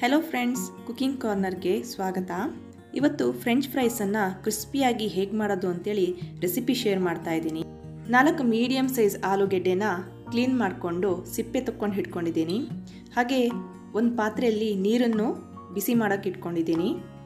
hello friends cooking ಕಾರ್ನರ್ಗೆ ಸ್ವಾಗತ ಇವತ್ತು French ಫ್ರೈಸನ್ನು ಕ್ರಿಸ್ಪಿಯಾಗಿ ಹೇಗೆ ಮಾಡೋದು ಅಂತೇಳಿ ರೆಸಿಪಿ ಶೇರ್ ಮಾಡ್ತಾ ಇದ್ದೀನಿ ನಾಲ್ಕು ಮೀಡಿಯಮ್ ಸೈಜ್ ಆಲೂಗೆಡ್ಡೆನ ಕ್ಲೀನ್ ಮಾಡಿಕೊಂಡು ಸಿಪ್ಪೆ ತಕ್ಕೊಂಡು ಇಟ್ಕೊಂಡಿದ್ದೀನಿ ಹಾಗೆ ಒಂದು ಪಾತ್ರೆಯಲ್ಲಿ ನೀರನ್ನು ಬಿಸಿ ಮಾಡೋಕ್ಕೆ ಇಟ್ಕೊಂಡಿದ್ದೀನಿ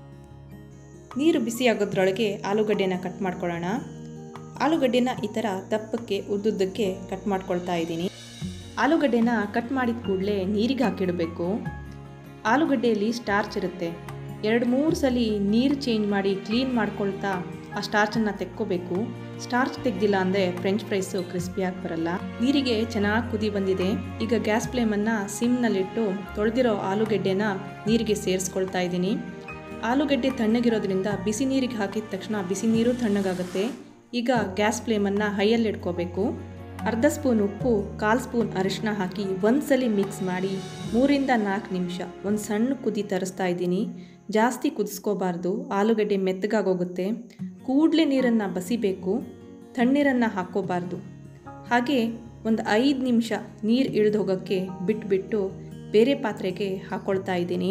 ನೀರು ಬಿಸಿ ಆಗೋದ್ರೊಳಗೆ ಆಲೂಗಡ್ಡೆನ ಕಟ್ ಮಾಡ್ಕೊಳ್ಳೋಣ ಆಲೂಗಡ್ಡೆನ ಈ ಥರ ದಪ್ಪಕ್ಕೆ ಉದ್ದುದ್ದಕ್ಕೆ ಕಟ್ ಮಾಡ್ಕೊಳ್ತಾ ಇದ್ದೀನಿ ಆಲೂಗಡ್ಡೆನ ಕಟ್ ಮಾಡಿದ ಕೂಡಲೇ ನೀರಿಗೆ ಹಾಕಿಡಬೇಕು ಆಲೂಗಡ್ಡೆಯಲ್ಲಿ ಸ್ಟಾರ್ಚ್ ಇರುತ್ತೆ ಎರಡು ಮೂರು ಸಲ ನೀರು ಚೇಂಜ್ ಮಾಡಿ ಕ್ಲೀನ್ ಮಾಡ್ಕೊಳ್ತಾ ಆ ಸ್ಟಾರ್ಚನ್ನು ತೆಕ್ಕೋಬೇಕು ಸ್ಟಾರ್ಚ್ ತೆಗ್ದಿಲ್ಲ ಅಂದರೆ ಫ್ರೆಂಚ್ ಫ್ರೈಸು ಕ್ರಿಸ್ಪಿಯಾಗಿ ಬರಲ್ಲ ನೀರಿಗೆ ಚೆನ್ನಾಗಿ ಕುದಿ ಬಂದಿದೆ ಈಗ ಗ್ಯಾಸ್ ಫ್ಲೇಮನ್ನು ಸಿಮ್ನಲ್ಲಿಟ್ಟು ತೊಳೆದಿರೋ ಆಲೂಗೆಡ್ಡೆನ ನೀರಿಗೆ ಸೇರಿಸ್ಕೊಳ್ತಾ ಇದ್ದೀನಿ ಆಲೂಗಡ್ಡೆ ತಣ್ಣಗಿರೋದ್ರಿಂದ ಬಿಸಿ ನೀರಿಗೆ ಹಾಕಿದ ತಕ್ಷಣ ಬಿಸಿ ನೀರು ತಣ್ಣಗಾಗುತ್ತೆ ಈಗ ಗ್ಯಾಸ್ ಫ್ಲೇಮನ್ನು ಹೈಯಲ್ಲಿ ಇಟ್ಕೋಬೇಕು ಅರ್ಧ ಸ್ಪೂನ್ ಉಪ್ಪು ಕಾಲು ಸ್ಪೂನ್ ಅರಿಶಿನ ಹಾಕಿ ಒಂದ್ಸಲಿ ಮಿಕ್ಸ್ ಮಾಡಿ ಮೂರಿಂದ ನಾಲ್ಕು ನಿಮಿಷ ಒಂದು ಸಣ್ಣ ಕುದಿ ತರಿಸ್ತಾ ಇದ್ದೀನಿ ಜಾಸ್ತಿ ಕುದಿಸ್ಕೋಬಾರ್ದು ಆಲೂಗಡ್ಡೆ ಮೆತ್ತಗಾಗೋಗುತ್ತೆ ಕೂಡಲೇ ನೀರನ್ನು ಬಸಿಬೇಕು ತಣ್ಣೀರನ್ನು ಹಾಕ್ಕೋಬಾರ್ದು ಹಾಗೆ ಒಂದು ಐದು ನಿಮಿಷ ನೀರು ಇಳಿದು ಹೋಗೋಕ್ಕೆ ಬಿಟ್ಬಿಟ್ಟು ಬೇರೆ ಪಾತ್ರೆಗೆ ಹಾಕ್ಕೊಳ್ತಾ ಇದ್ದೀನಿ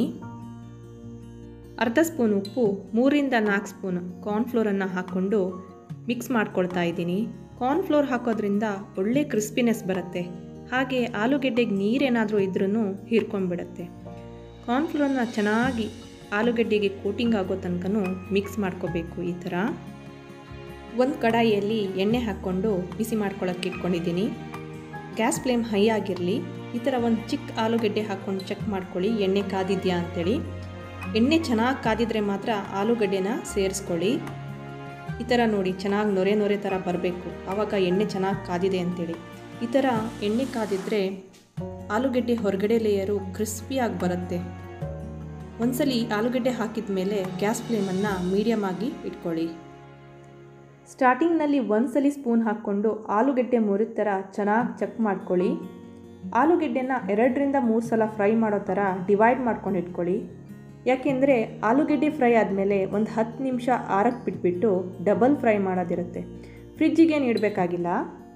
ಅರ್ಧ ಸ್ಪೂನ್ ಉಪ್ಪು ಮೂರಿಂದ ನಾಲ್ಕು ಸ್ಪೂನ್ ಕಾರ್ನ್ಫ್ಲೋರನ್ನು ಹಾಕ್ಕೊಂಡು ಮಿಕ್ಸ್ ಮಾಡ್ಕೊಳ್ತಾ ಇದ್ದೀನಿ ಕಾರ್ನ್ಫ್ಲೋರ್ ಹಾಕೋದ್ರಿಂದ ಒಳ್ಳೆ ಕ್ರಿಸ್ಪಿನೆಸ್ ಬರುತ್ತೆ ಹಾಗೆ ಆಲೂಗೆಡ್ಡೆಗೆ ನೀರೇನಾದರೂ ಇದ್ರೂ ಹೀರ್ಕೊಂಡ್ಬಿಡುತ್ತೆ ಕಾರ್ನ್ಫ್ಲೋರ್ನ ಚೆನ್ನಾಗಿ ಆಲೂಗೆಡ್ಡೆಗೆ ಕೋಟಿಂಗ್ ಆಗೋ ತನಕನೂ ಮಿಕ್ಸ್ ಮಾಡ್ಕೋಬೇಕು ಈ ಥರ ಒಂದು ಕಡಾಯಿಯಲ್ಲಿ ಎಣ್ಣೆ ಹಾಕ್ಕೊಂಡು ಬಿಸಿ ಮಾಡ್ಕೊಳ್ಳೋಕ್ಕೆ ಇಟ್ಕೊಂಡಿದ್ದೀನಿ ಗ್ಯಾಸ್ ಫ್ಲೇಮ್ ಹೈ ಆಗಿರಲಿ ಈ ಥರ ಒಂದು ಚಿಕ್ಕ ಆಲೂಗೆಡ್ಡೆ ಹಾಕ್ಕೊಂಡು ಚೆಕ್ ಮಾಡ್ಕೊಳ್ಳಿ ಎಣ್ಣೆ ಕಾದಿದೆಯಾ ಅಂಥೇಳಿ ಎಣ್ಣೆ ಚೆನ್ನಾಗಿ ಕಾದಿದ್ರೆ ಮಾತ್ರ ಆಲೂಗಡ್ಡೆನ ಸೇರಿಸ್ಕೊಳ್ಳಿ ಈ ಥರ ನೋಡಿ ಚೆನ್ನಾಗಿ ನೊರೆ ನೊರೆ ಥರ ಬರಬೇಕು ಆವಾಗ ಎಣ್ಣೆ ಚೆನ್ನಾಗಿ ಕಾದಿದೆ ಅಂತೇಳಿ ಈ ಥರ ಎಣ್ಣೆ ಕಾದಿದ್ರೆ ಆಲೂಗೆಡ್ಡೆ ಹೊರಗಡೆ ಲೇಯರು ಕ್ರಿಸ್ಪಿಯಾಗಿ ಬರುತ್ತೆ ಒಂದ್ಸಲಿ ಆಲೂಗೆಡ್ಡೆ ಹಾಕಿದ ಮೇಲೆ ಗ್ಯಾಸ್ ಫ್ಲೇಮನ್ನು ಮೀಡಿಯಮ್ ಆಗಿ ಇಟ್ಕೊಳ್ಳಿ ಸ್ಟಾರ್ಟಿಂಗ್ನಲ್ಲಿ ಒಂದ್ಸಲಿ ಸ್ಪೂನ್ ಹಾಕ್ಕೊಂಡು ಆಲೂಗೆಡ್ಡೆ ಮುರಿದ ಥರ ಚೆನ್ನಾಗಿ ಚೆಕ್ ಮಾಡ್ಕೊಳ್ಳಿ ಆಲೂಗೆಡ್ಡೆನ ಎರಡರಿಂದ ಮೂರು ಸಲ ಫ್ರೈ ಮಾಡೋ ಥರ ಡಿವೈಡ್ ಮಾಡ್ಕೊಂಡು ಇಟ್ಕೊಳ್ಳಿ ಯಾಕೆಂದರೆ ಆಲೂಗೆಡ್ಡೆ ಫ್ರೈ ಆದಮೇಲೆ ಒಂದು ಹತ್ತು ನಿಮಿಷ ಆರಕ್ಕೆ ಬಿಟ್ಬಿಟ್ಟು ಡಬಲ್ ಫ್ರೈ ಮಾಡೋದಿರುತ್ತೆ ಫ್ರಿಜ್ಜಿಗೇನು ಇಡಬೇಕಾಗಿಲ್ಲ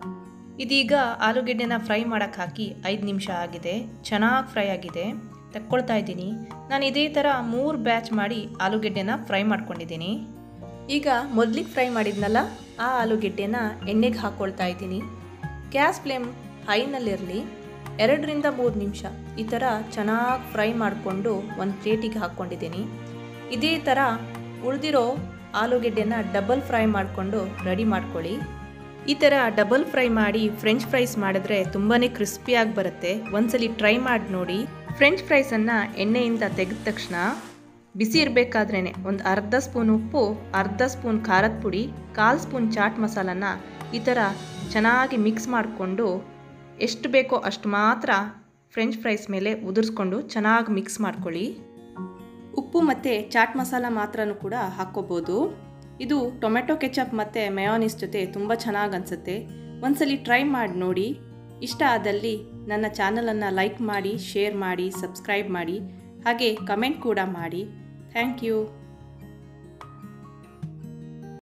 ಇದೀಗ ಆಲೂಗೆಡ್ಡೆನ ಫ್ರೈ ಮಾಡೋಕ್ಕೆ ಹಾಕಿ ಐದು ನಿಮಿಷ ಆಗಿದೆ ಚೆನ್ನಾಗಿ ಫ್ರೈ ಆಗಿದೆ ತಕ್ಕೊಳ್ತಾ ಇದ್ದೀನಿ ನಾನು ಇದೇ ಥರ ಮೂರು ಬ್ಯಾಚ್ ಮಾಡಿ ಆಲೂಗೆಡ್ಡೆನ ಫ್ರೈ ಮಾಡ್ಕೊಂಡಿದ್ದೀನಿ ಈಗ ಮೊದಲಿಗೆ ಫ್ರೈ ಮಾಡಿದ್ನಲ್ಲ ಆ ಆಲೂಗೆಡ್ಡೆನ ಎಣ್ಣೆಗೆ ಹಾಕ್ಕೊಳ್ತಾ ಇದ್ದೀನಿ ಗ್ಯಾಸ್ ಫ್ಲೇಮ್ ಹೈನಲ್ಲಿರಲಿ ಎರಡರಿಂದ ಮೂರು ನಿಮಿಷ ಈ ಥರ ಚೆನ್ನಾಗಿ ಫ್ರೈ ಮಾಡಿಕೊಂಡು ಒಂದು ಪ್ಲೇಟಿಗೆ ಹಾಕ್ಕೊಂಡಿದ್ದೀನಿ ಇದೇ ಥರ ಉಳಿದಿರೋ ಆಲೂಗೆಡ್ಡೆನ ಡಬಲ್ ಫ್ರೈ ಮಾಡಿಕೊಂಡು ರೆಡಿ ಮಾಡ್ಕೊಳ್ಳಿ ಈ ಥರ ಡಬಲ್ ಫ್ರೈ ಮಾಡಿ ಫ್ರೆಂಚ್ ಫ್ರೈಸ್ ಮಾಡಿದ್ರೆ ತುಂಬಾ ಕ್ರಿಸ್ಪಿಯಾಗಿ ಬರುತ್ತೆ ಒಂದ್ಸಲಿ ಟ್ರೈ ಮಾಡಿ ನೋಡಿ ಫ್ರೆಂಚ್ ಫ್ರೈಸನ್ನು ಎಣ್ಣೆಯಿಂದ ತೆಗೆದ ತಕ್ಷಣ ಬಿಸಿ ಇರಬೇಕಾದ್ರೇ ಒಂದು ಅರ್ಧ ಸ್ಪೂನ್ ಉಪ್ಪು ಅರ್ಧ ಸ್ಪೂನ್ ಖಾರದ ಪುಡಿ ಕಾಲು ಸ್ಪೂನ್ ಚಾಟ್ ಮಸಾಲನ ಈ ಥರ ಚೆನ್ನಾಗಿ ಮಿಕ್ಸ್ ಮಾಡಿಕೊಂಡು ಎಷ್ಟು ಬೇಕೋ ಅಷ್ಟು ಮಾತ್ರ ಫ್ರೆಂಚ್ ಫ್ರೈಸ್ ಮೇಲೆ ಉದುರಿಸ್ಕೊಂಡು ಚೆನ್ನಾಗಿ ಮಿಕ್ಸ್ ಮಾಡ್ಕೊಳ್ಳಿ ಉಪ್ಪು ಮತ್ತು ಚಾಟ್ ಮಸಾಲ ಮಾತ್ರನೂ ಕೂಡ ಹಾಕ್ಕೋಬೋದು ಇದು ಟೊಮೆಟೊ ಕೆಚಪ್ ಮತ್ತು ಮಯೋನಿಸ್ ಜೊತೆ ತುಂಬ ಚೆನ್ನಾಗಿ ಅನಿಸುತ್ತೆ ಒಂದ್ಸಲಿ ಟ್ರೈ ಮಾಡಿ ನೋಡಿ ಇಷ್ಟ ಆದಲ್ಲಿ ನನ್ನ ಚಾನಲನ್ನು ಲೈಕ್ ಮಾಡಿ ಶೇರ್ ಮಾಡಿ ಸಬ್ಸ್ಕ್ರೈಬ್ ಮಾಡಿ ಹಾಗೆ ಕಮೆಂಟ್ ಕೂಡ ಮಾಡಿ ಥ್ಯಾಂಕ್ ಯು